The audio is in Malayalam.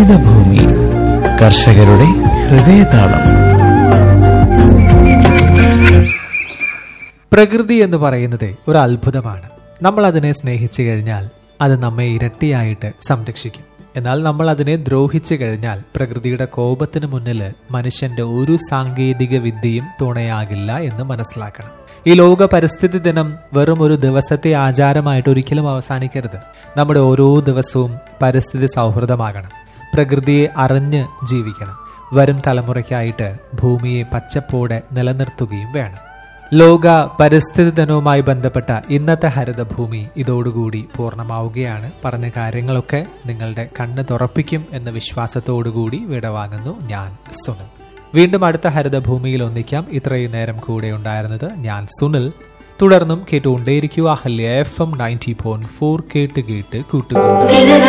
ഹരിതഭൂമി കർഷകരുടെ ഹൃദയതാളം പ്രകൃതി എന്ന് പറയുന്നത് ഒരു അത്ഭുതമാണ് നമ്മൾ അതിനെ സ്നേഹിച്ചു കഴിഞ്ഞാൽ അത് നമ്മെ ഇരട്ടിയായിട്ട് സംരക്ഷിക്കും എന്നാൽ നമ്മൾ അതിനെ ദ്രോഹിച്ചു കഴിഞ്ഞാൽ പ്രകൃതിയുടെ കോപത്തിന് മുന്നിൽ മനുഷ്യന്റെ ഒരു സാങ്കേതിക വിദ്യയും തുണയാകില്ല എന്ന് മനസ്സിലാക്കണം ഈ ലോക പരിസ്ഥിതി ദിനം വെറും ഒരു ദിവസത്തെ ആചാരമായിട്ട് ഒരിക്കലും അവസാനിക്കരുത് നമ്മുടെ ഓരോ ദിവസവും പരിസ്ഥിതി സൗഹൃദമാകണം പ്രകൃതിയെ അറിഞ്ഞ് ജീവിക്കണം വരും തലമുറയ്ക്കായിട്ട് ഭൂമിയെ പച്ചപ്പോടെ നിലനിർത്തുകയും വേണം ലോക പരിസ്ഥിതി ദിനവുമായി ബന്ധപ്പെട്ട ഇന്നത്തെ ഹരിതഭൂമി ഇതോടുകൂടി പൂർണ്ണമാവുകയാണ് പറഞ്ഞ കാര്യങ്ങളൊക്കെ നിങ്ങളുടെ കണ്ണ് തുറപ്പിക്കും എന്ന വിശ്വാസത്തോടുകൂടി വിടവാങ്ങുന്നു ഞാൻ സുനിൽ വീണ്ടും അടുത്ത ഹരിതഭൂമിയിൽ ഒന്നിക്കാം ഇത്രയും നേരം കൂടെ ഉണ്ടായിരുന്നത് ഞാൻ സുനിൽ തുടർന്നും കേട്ടുകൊണ്ടേയിരിക്കുക ഹല്യ F M ninety point four കേട്ട് കേട്ട് കൂട്ടുകൂടുക